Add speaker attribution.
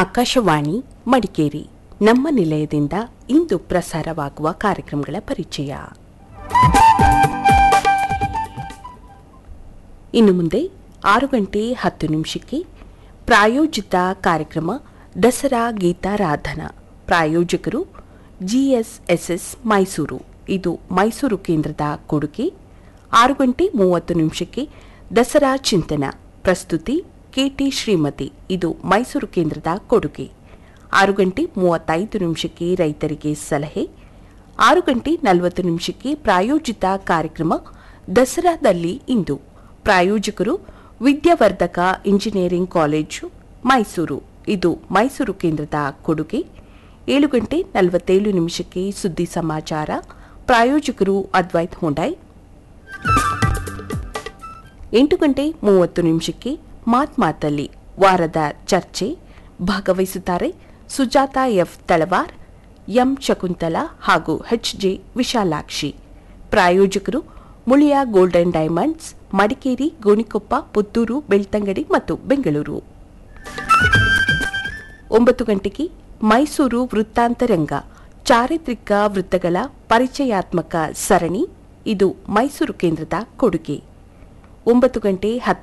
Speaker 1: ಆಕಾಶವಾಣಿ ಮಡಿಕೇರಿ ನಮ್ಮ ನಿಲಯದಿಂದ ಇಂದು ಪ್ರಸಾರವಾಗುವ ಕಾರ್ಯಕ್ರಮಗಳ ಪರಿಚಯ ಇನ್ನು ಮುಂದೆ ಆರು ಗಂಟೆ ಹತ್ತು ನಿಮಿಷಕ್ಕೆ ಪ್ರಾಯೋಜಿತ ಕಾರ್ಯಕ್ರಮ ದಸರಾ ಗೀತಾರಾಧನಾ ಪ್ರಾಯೋಜಕರು ಜಿಎಸ್ಎಸ್ಎಸ್ ಮೈಸೂರು ಇದು ಮೈಸೂರು ಕೇಂದ್ರದ ಕೊಡುಗೆ ಆರು ಗಂಟೆ ಮೂವತ್ತು ನಿಮಿಷಕ್ಕೆ ದಸರಾ ಚಿಂತನ ಪ್ರಸ್ತುತಿ ಕೆಟಿ ಶ್ರೀಮತಿ ಇದು ಮೈಸೂರು ಕೇಂದ್ರದ ಕೊಡುಗೆ ಆರು ಗಂಟೆ ಮೂವತ್ತೈದು ನಿಮಿಷಕ್ಕೆ ರೈತರಿಗೆ ಸಲಹೆ ಆರು ಗಂಟೆ ನಲವತ್ತು ನಿಮಿಷಕ್ಕೆ ಪ್ರಾಯೋಜಿತ ಕಾರ್ಯಕ್ರಮ ದಸರಾದಲ್ಲಿ ಇಂದು ಪ್ರಾಯೋಜಕರು ವಿದ್ಯಾವರ್ಧಕ ಇಂಜಿನಿಯರಿಂಗ್ ಕಾಲೇಜು ಮೈಸೂರು ಇದು ಮೈಸೂರು ಕೇಂದ್ರದ ಕೊಡುಗೆ ಏಳು ಗಂಟೆ ನಲವತ್ತೇಳು ನಿಮಿಷಕ್ಕೆ ಸುದ್ದಿ ಸಮಾಚಾರ ಪ್ರಾಯೋಜಕರು ಅದ್ವೈತ್ ಹೊಂಡಾಯ್ ಎಂಟು ಗಂಟೆ ಮೂವತ್ತು ನಿಮಿಷಕ್ಕೆ ಮಾತ್ ಮಾತಲ್ಲಿ ವಾರದ ಚರ್ಚೆ ಭಾಗವಹಿಸುತ್ತಾರೆ ಸುಜಾತ ಎಫ್ ತಳವಾರ್ ಎಂ ಶಕುಂತಲಾ ಹಾಗೂ ಎಚ್ ಜೆ ವಿಶಾಲಾಕ್ಷಿ ಪ್ರಾಯೋಜಕರು ಮುಳಿಯ ಗೋಲ್ಡನ್ ಡೈಮಂಡ್ಸ್ ಮಡಿಕೇರಿ ಗೋಣಿಕೊಪ್ಪ ಪುತ್ತೂರು ಬೆಳ್ತಂಗಡಿ ಮತ್ತು ಬೆಂಗಳೂರು ಒಂಬತ್ತು ಗಂಟೆಗೆ ಮೈಸೂರು ವೃತ್ತಾಂತರಂಗ ಚಾರಿತ್ರಿಕ ವೃತ್ತಗಳ ಪರಿಚಯಾತ್ಮಕ ಸರಣಿ ಇದು ಮೈಸೂರು ಕೇಂದ್ರದ ಕೊಡುಗೆ ಒಂಬತ್ತು ಗಂಟೆ ಹತ್ತು